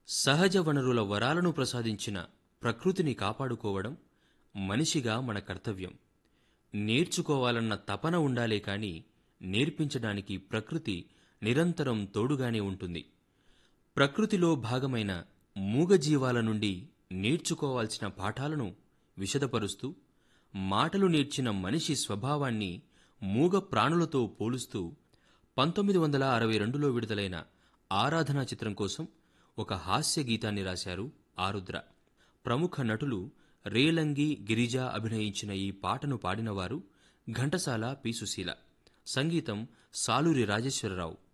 సహజ వనరుల వరాలను ప్రసాదించిన ప్రకృతిని కాపాడుకోవడం మనిషిగా మన కర్తవ్యం నేర్చుకోవాలన్న తపన ఉండాలే కాని నేర్పించడానికి ప్రకృతి నిరంతరం తోడుగానే ఉంటుంది ప్రకృతిలో భాగమైన మూగజీవాల నుండి నేర్చుకోవాల్సిన పాఠాలను విశదపరుస్తూ మాటలు నేర్చిన మనిషి స్వభావాన్ని మూగ ప్రాణులతో పోలుస్తూ పంతొమ్మిది వందల అరవై రెండులో విడుదలైన ఆరాధనా చిత్రం కోసం ఒక హాస్య గీతాన్ని రాశారు ఆరుద్ర ప్రముఖ నటులు రేలంగి గిరిజ అభినయించిన ఈ పాటను పాడినవారు ఘంటసాల పి సుశీల సంగీతం సాలూరి రాజేశ్వరరావు